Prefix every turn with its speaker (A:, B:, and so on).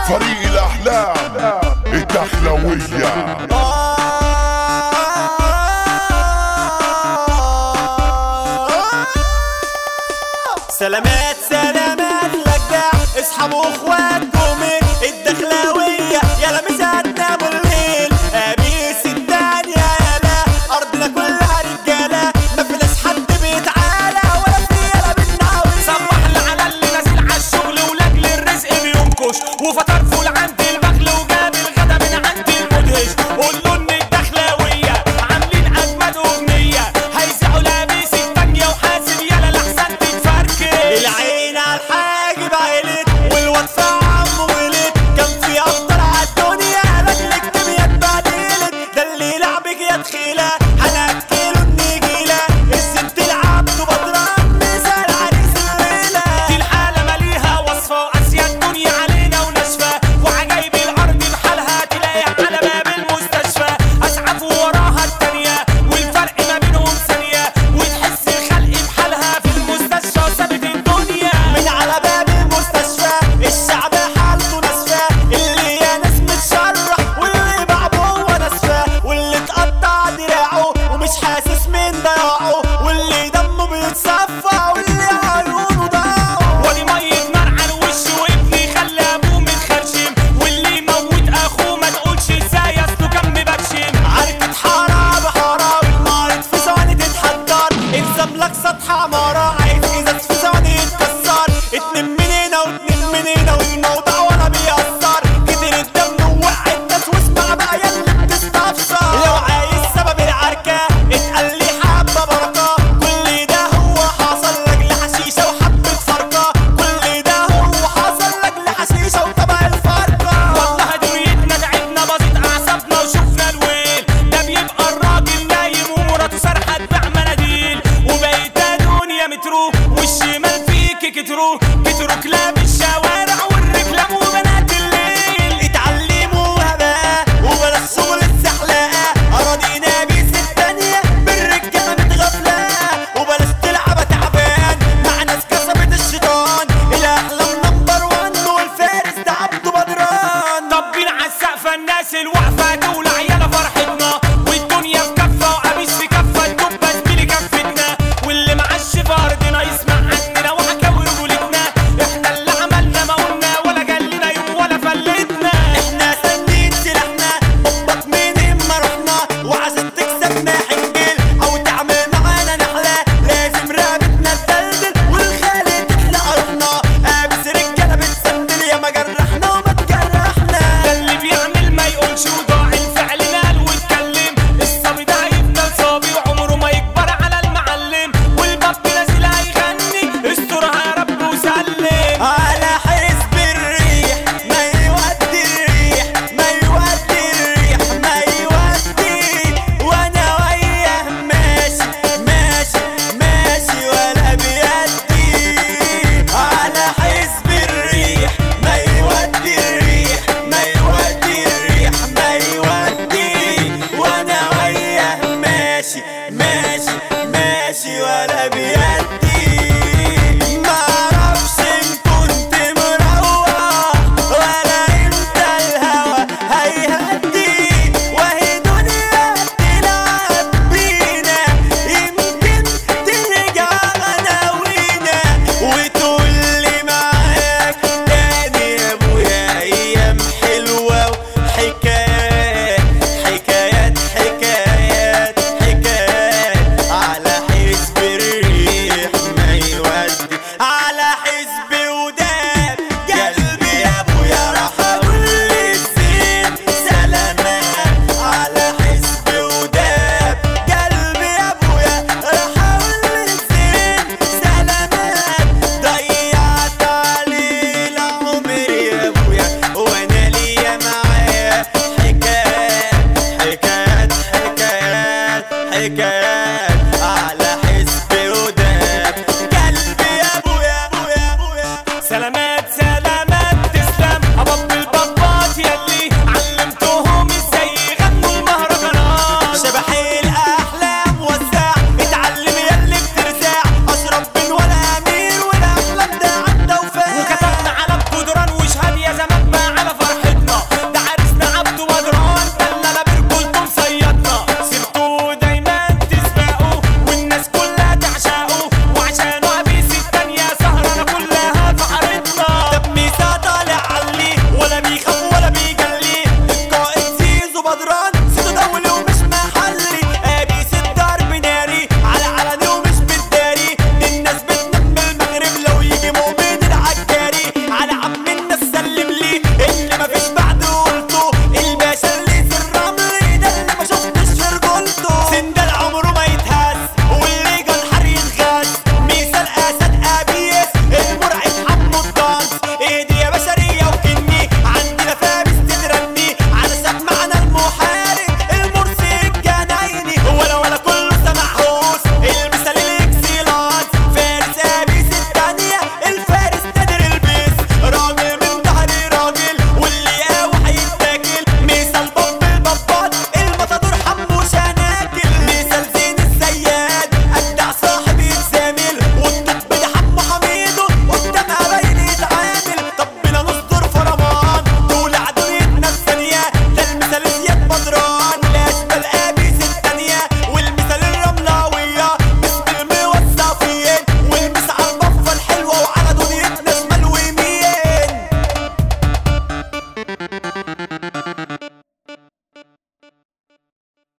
A: فريق الاحلام الدخلوية
B: سلامات سلامات لجدع اصحاب واخوات من الدخلاوية يلا مساعدنا بالليل قميص الدنيا يلا ارضنا كلها رجالة ما فيناش حد بيتعالى ولا فينا بنعاوي
C: صبح اللي على اللي نازل عالشغل ولاجل الرزق بينكش وفطر فول عند البخل وجاب الغدا من عند المدهش قول له ان الدخلاويه عاملين اجمد اغنيه هيزعوا لابس التانية وحاسب يلا لحسن تتفركش
B: العين على الحاجب عيلت والواد عمه ولد كان في افضل عالدنيا رجلك الكيميا اتبهدلت ده اللي لعبك يا تخيله هناكله النجيله الست العبد بدران مثال عريس الليله
C: دي الحالة ماليها وصفة وقاسية الدنيا علينا وناشفة وعجايب الأرض بحالها تلاقي على باب المستشفى أسعف وراها التانية والفرق ما بينهم ثانية وتحس الخلق بحالها في المستشفى وسابت الدنيا
B: من على باب المستشفى الشعب حالته ناسفة اللي يا ناس متشرح واللي باع جوه ناسفة واللي اتقطع دراعه ومش حاسس من ضياعه واللي دمه بيتصفى واللي عيونه ضاعوا
C: ولي مية نار على الوش وابني خلى أبوه متخرشم واللي يموت أخوه ما تقولش ازاي أصله كان مبرشم
B: عركة حارة بحارة والمارد في ثواني تتحضر الزم لك سطح عمارة عايز ازاز في ثواني يتكسر اتنين من هنا واتنين من هنا والموضوع ولا بيأثر كتر الدم ووقع الناس واسمع بقى يلا بتستفسر لو عايز سبب العركة اتقال لي حبة بركة كل ده هو حصل لاجل حشيشة وحبة فرقة كل ده هو حصل لاجل حشيشة وطبق الفرقة
C: والله دنيتنا تعبنا باظت اعصابنا وشفنا الويل ده بيبقى الراجل نايم ومراته سرحت تبيع مناديل وبقيت دنيا مترو والشمال فيك كترو كترو كلاب الشوارع